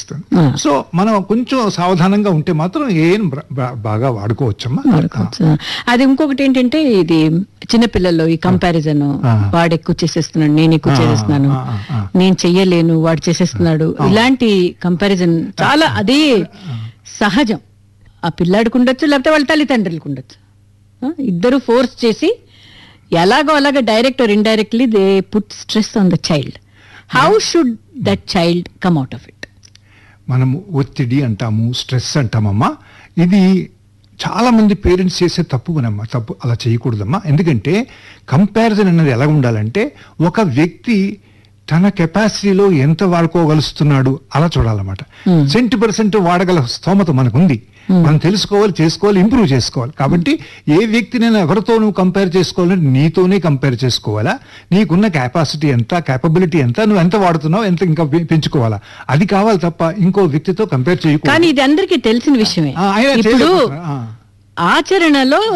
చేస్తుంది ఆ. సో మనం కొంచెం సావధానంగా ఉంటే మాత్రం ఏం బ- బ- బాగా వాడుకోవచ్చమ్మా వాడుకోవచ్చు అది ఇంకొకటి ఏంటంటే ఇది చిన్నపిల్లల్లో ఈ కంపారిజన్ ఆ. వాడు ఎక్కువ చేసేస్తున్నాడు నేను ఎక్కువ ఆ, చేసేస్తున్నాను ఆ, ఆ, ఆ. నేను చెయ్యలేను వాడు చేసేస్తున్నాడు ఇలాంటి కంపారిజన్ చాలా అది సహజం ఆ పిల్లాడికి ఉండొచ్చు లేకపోతే వాళ్ళ తల్లిదండ్రులకు ఉండొచ్చు ఆ, ఇద్దరు ఫోర్స్ చేసి ఎలాగో అలాగ direct or indirectly they put stress on the child how should that child come out of it మనము ఒత్తిడి అంటాము స్ట్రెస్ అంటామమ్మా ఇది చాలా మంది పేరెంట్స్ చేసే తప్పు మనమ్మ తప్పు అలా చేయకూడదమ్మా ఎందుకంటే కంపారిజన్ అనేది ఎలా ఉండాలంటే ఒక వ్యక్తి తన కెపాసిటీలో ఎంత వాడుకోగలుస్తున్నాడు అలా చూడాలన్నమాట సెంటీ పర్సెంట్ వాడగల స్తోమత మనకుంది మనం తెలుసుకోవాలి చేసుకోవాలి ఇంప్రూవ్ చేసుకోవాలి కాబట్టి ఏ వ్యక్తినైనా ఎవరితో నువ్వు కంపేర్ చేసుకోవాలంటే నీతోనే కంపేర్ చేసుకోవాలా నీకున్న కెపాసిటీ ఎంత కేపబిలిటీ ఎంత నువ్వు ఎంత వాడుతున్నావు ఎంత ఇంకా పె- పెంచుకోవాలా అది కావాలి తప్ప ఇంకో వ్యక్తితో కంపేర్ చేయకూడదు కానీ ఇది అందరికీ తెలిసిన విషయమే ఆ, ఆయన ఇప్పుడు చేయలేకపోతున్నా. ఆ. ఆచరణలో